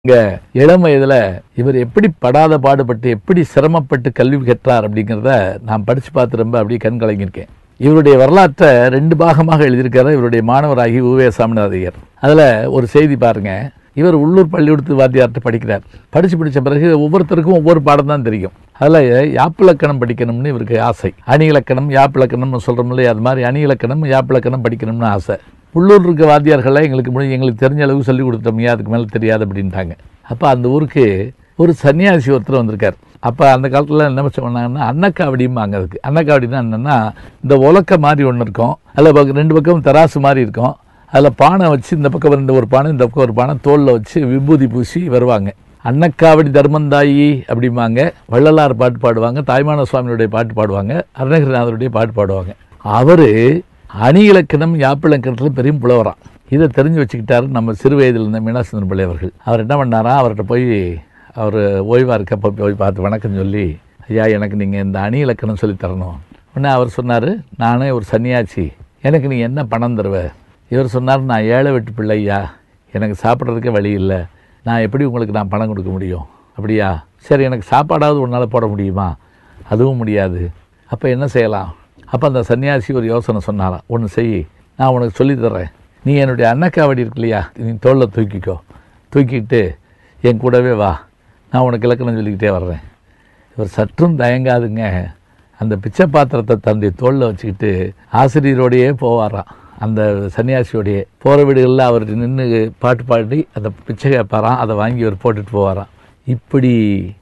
இங்க இளம் வயதுல இவர் எப்படி படாத பாடுபட்டு எப்படி சிரமப்பட்டு கல்வி கற்றார் அப்படிங்கிறத நான் படிச்சு பார்த்து ரொம்ப அப்படியே கண் கலங்கியிருக்கேன் இவருடைய வரலாற்றை ரெண்டு பாகமாக எழுதியிருக்காரு இவருடைய மாணவராகி உவே சாமிநாதையர் அதுல ஒரு செய்தி பாருங்க இவர் உள்ளூர் பள்ளிக்கூடத்து வாத்தியார்ட்ட படிக்கிறார் படிச்சு படிச்ச பிறகு ஒவ்வொருத்தருக்கும் ஒவ்வொரு பாடம் தான் தெரியும் அதில் யாப்பிலக்கணம் படிக்கணும்னு இவருக்கு ஆசை அணி இலக்கணம் யாப்பிலக்கணம்னு சொல்கிறோம் இல்லையா அது மாதிரி அணி இலக்கணம் யாப்பிலக்கணம் படிக்கணும்னு ஆசை உள்ளூர் இருக்க வாத்தியார்கள்லாம் எங்களுக்கு முடி எங்களுக்கு தெரிஞ்ச அளவுக்கு சொல்லி கொடுத்தோம்யா அதுக்கு மேலே தெரியாது அப்படின்ட்டாங்க அப்போ அந்த ஊருக்கு ஒரு சன்னியாசி ஒருத்தர் வந்திருக்கார் அப்போ அந்த காலத்தில் என்ன பண்ணாங்கன்னா அன்னக்காவடிம்பாங்க அதுக்கு அன்னக்காவடினா என்னென்னா இந்த உலக்க மாதிரி ஒன்று இருக்கும் அதில் ரெண்டு பக்கம் தராசு மாதிரி இருக்கும் அதில் பானை வச்சு இந்த பக்கம் ரெண்டு ஒரு பானை இந்த பக்கம் ஒரு பானை தோலில் வச்சு விபூதி பூசி வருவாங்க அன்னக்காவடி தர்மந்தாயி அப்படிம்பாங்க வள்ளலார் பாட்டு பாடுவாங்க தாய்மான சுவாமியுடைய பாட்டு பாடுவாங்க அருணகிரிநாதருடைய பாட்டு பாடுவாங்க அவர் அணி இலக்கணம் யாப்பிலக்கணத்தில் பெரிய புலவராம் இதை தெரிஞ்சு வச்சுக்கிட்டாரு நம்ம சிறு வயதில் இருந்த மீனாசுந்தரம் பிள்ளை அவர்கள் அவர் என்ன பண்ணாரா அவர்கிட்ட போய் அவர் ஓய்வாக இருக்கப்போ போய் பார்த்து வணக்கம் சொல்லி ஐயா எனக்கு நீங்கள் இந்த அணி இலக்கணம் சொல்லி தரணும் உடனே அவர் சொன்னார் நானே ஒரு சன்னியாச்சி எனக்கு நீ என்ன பணம் தருவ இவர் சொன்னார் நான் ஏழை வெட்டு பிள்ளையா எனக்கு சாப்பிட்றதுக்கே வழி இல்லை நான் எப்படி உங்களுக்கு நான் பணம் கொடுக்க முடியும் அப்படியா சரி எனக்கு சாப்பாடாவது உன்னால் போட முடியுமா அதுவும் முடியாது அப்போ என்ன செய்யலாம் அப்போ அந்த சன்னியாசி ஒரு யோசனை சொன்னாராம் ஒன்று செய் நான் உனக்கு சொல்லித் தர்றேன் நீ என்னுடைய அன்னக்காவடி இருக்கு இல்லையா நீ தோளில் தூக்கிக்கோ தூக்கிட்டு என் கூடவே வா நான் உனக்கு இலக்கணம் சொல்லிக்கிட்டே வர்றேன் இவர் சற்றும் தயங்காதுங்க அந்த பிச்சை பாத்திரத்தை தன்னுடைய தோளில் வச்சுக்கிட்டு ஆசிரியரோடையே போவாராம் அந்த சன்னியாசியோடையே போகிற வீடுகளில் அவர் நின்று பாட்டு பாடி அந்த பிச்சை கேட்பாராம் அதை வாங்கி அவர் போட்டுட்டு போவாராம் இப்படி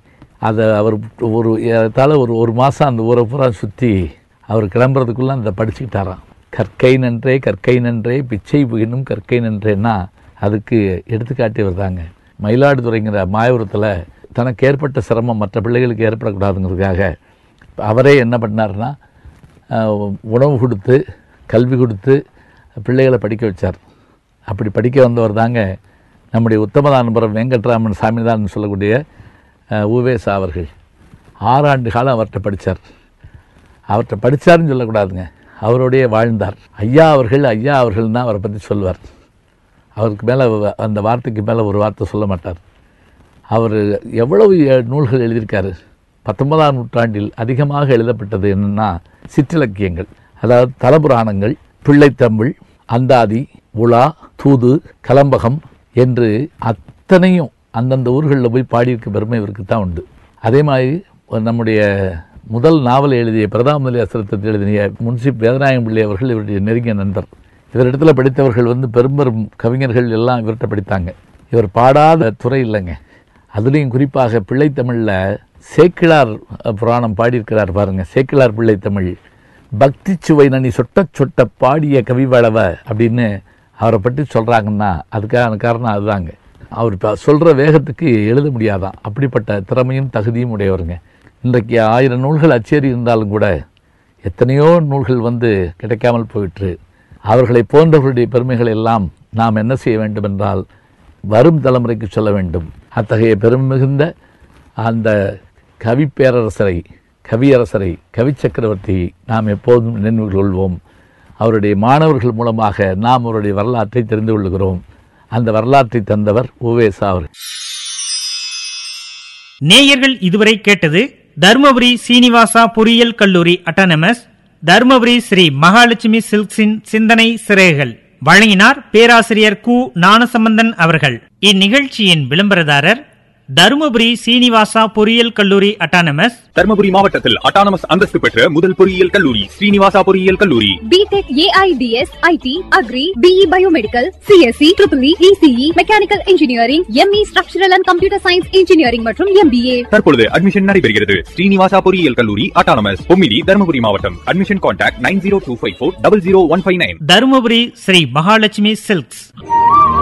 அதை அவர் ஒரு ஏறத்தாழ ஒரு ஒரு மாதம் அந்த ஊரை பூரா சுற்றி அவர் கிளம்புறதுக்குள்ளே அந்த படிச்சுக்கிட்டாராம் கற்கை நன்றே கற்கை நன்றே பிச்சை புகினும் கற்கை நன்றேன்னா அதுக்கு எடுத்துக்காட்டி வருதாங்க மயிலாடுதுறைங்கிற மாயபுரத்தில் தனக்கு ஏற்பட்ட சிரமம் மற்ற பிள்ளைகளுக்கு ஏற்படக்கூடாதுங்கிறதுக்காக அவரே என்ன பண்ணாருன்னா அஹ், உணவு கொடுத்து கல்வி கொடுத்து பிள்ளைகளை படிக்க வச்சார் அப்படி படிக்க வந்தவர் தாங்க நம்முடைய உத்தமதானபுரம் வெங்கட்ராமன் சாமிதான் சொல்லக்கூடிய அஹ், உவேசா அவர்கள் ஆறாண்டு காலம் அவர்கிட்ட படித்தார் அவர்கிட்ட படித்தாருன்னு சொல்லக்கூடாதுங்க அவரோடையே வாழ்ந்தார் ஐயா அவர்கள் ஐயா அவர்கள் தான் அவரை பற்றி சொல்வார் அவருக்கு மேலே அந்த வார்த்தைக்கு மேலே ஒரு வார்த்தை சொல்ல மாட்டார் அவர் எவ்வளவு எ- நூல்கள் எழுதியிருக்காரு பத்தொன்பதாம் நூற்றாண்டில் அதிகமாக எழுதப்பட்டது என்னென்னா சிற்றிலக்கியங்கள் அதாவது தலபுராணங்கள் பிள்ளைத்தமிழ் அந்தாதி உலா தூது கலம்பகம் என்று அத்தனையும் அந்தந்த ஊர்களில் போய் பாடியிருக்க பெருமை இவருக்கு தான் உண்டு அதே மாதிரி ஒரு நம்முடைய முதல் நாவல் எழுதிய பிரதாமலி அசிரத்தை எழுதிய முன்சிப் வேதநாயகம் பிள்ளை அவர்கள் இவருடைய நெருங்கிய நண்பர் இவரிடத்துல படித்தவர்கள் வந்து பெரும் பெரும் கவிஞர்கள் எல்லாம் இவர்கிட்ட படித்தாங்க இவர் பாடாத துறை இல்லைங்க அதுலேயும் குறிப்பாக பிள்ளைத்தமிழில் சேக்கிழார் அஹ், புராணம் பாடியிருக்கிறார் பாருங்க சேக்கிழார் பிள்ளைத்தமிழ் பக்தி சுவை நனி சொட்ட சொட்ட பாடிய கவிவளவ அப்படின்னு அவரை பற்றி சொல்கிறாங்கன்னா அதுக்கான காரணம் அதுதாங்க அவர் இப்போ சொல்கிற வேகத்துக்கு எழுத முடியாதான் அப்படிப்பட்ட திறமையும் தகுதியும் உடையவருங்க இன்றைக்கு ஆயிரம் நூல்கள் அச்சேரி இருந்தாலும் கூட எத்தனையோ நூல்கள் வந்து கிடைக்காமல் போயிற்று அவர்களை போன்றவர்களுடைய பெருமைகள் எல்லாம் நாம் என்ன செய்ய வேண்டும் என்றால் வரும் தலைமுறைக்கு சொல்ல வேண்டும் அத்தகைய பெருமை மிகுந்த அந்த கவி பேரரசரை கவியரசரை கவி சக்கரவர்த்தியை நாம் எப்போதும் நினைவு கொள்வோம் அவருடைய மாணவர்கள் மூலமாக நாம் அவருடைய வரலாற்றை தெரிந்து கொள்கிறோம் அந்த வரலாற்றை தந்தவர் உவேசா அவர்கள் நேயர்கள் இதுவரை கேட்டது தருமபுரி சீனிவாசா பொறியியல் கல்லூரி அட்டானமஸ் தருமபுரி ஸ்ரீ மகாலட்சுமி சில்க்ஸின் சிந்தனை சிறைகள் வழங்கினார் பேராசிரியர் கு ஞானசம்பந்தன் அவர்கள் இந்நிகழ்ச்சியின் விளம்பரதாரர் தருமபுரி சீனிவாசா பொறியியல் கல்லூரி அட்டானமஸ் தர்மபுரி மாவட்டத்தில் அட்டானமஸ் அந்தஸ்து பெற்ற முதல் பொறியியல் கல்லூரி ஸ்ரீனிவாசா பொறியியல் கல்லூரி BTech AIDS IT agri BE biomedical CSE triple ECE mechanical engineering ME structural and computer science engineering மற்றும் எம்பிஏ தற்பொழுது அட்மிஷன் நடைபெறுகிறது ஸ்ரீனிவாசா பொறியியல் கல்லூரி அட்டானமஸ் பொம்மிடி தர்மபுரி மாவட்டம் admission contact nine zero two five four double zero one five nine Dharmapuri Sri Mahalakshmi silks